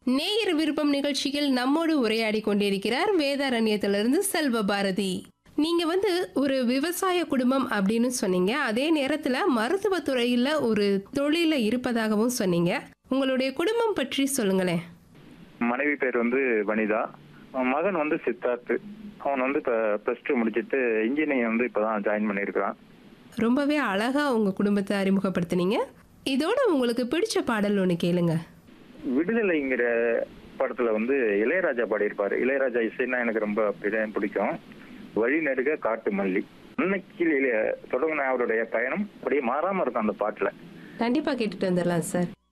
நேயர் விருப்பம் நிகழ்ச்சியில் நம்மோடு உரையாடி கொண்டிருக்கிறார் வேதாரண்யத்திலிருந்து செல்வ பாரதி நீங்க வந்து ஒரு விவசாய குடும்பம் அப்படின்னு சொன்னீங்க அதே நேரத்துல மருத்துவத்துறையில ஒரு தொழில இருப்பதாகவும் சொன்னீங்க உங்களுடைய குடும்பம் பற்றி சொல்லுங்களேன் மனைவி பேர் வந்து வனிதா அவன் மகன் வந்து சித்தார்த் அவன் வந்து இப்போ ப்ளஸ் டூ முடிச்சிட்டு இன்ஜினியரிங் வந்து இப்போ தான் ஜாயின் பண்ணியிருக்கிறான் ரொம்பவே அழகா உங்க குடும்பத்தை அறிமுகப்படுத்துனீங்க இதோட உங்களுக்கு பிடிச்ச பாடல் ஒன்று கேளுங்க விடுதலைங்கிற படத்துல வந்து இளையராஜா பாடியிருப்பாரு இளையராஜா இசைன்னா எனக்கு ரொம்ப அப்படிதான் பிடிக்கும் வழி நெடுக காட்டு மல்லி இன்னைக்கு தொடங்கின அவருடைய பயணம் அப்படியே மாறாம இருக்கும் அந்த பாட்டுல கண்டிப்பா கேட்டுட்டு வந்துடலாம் சார்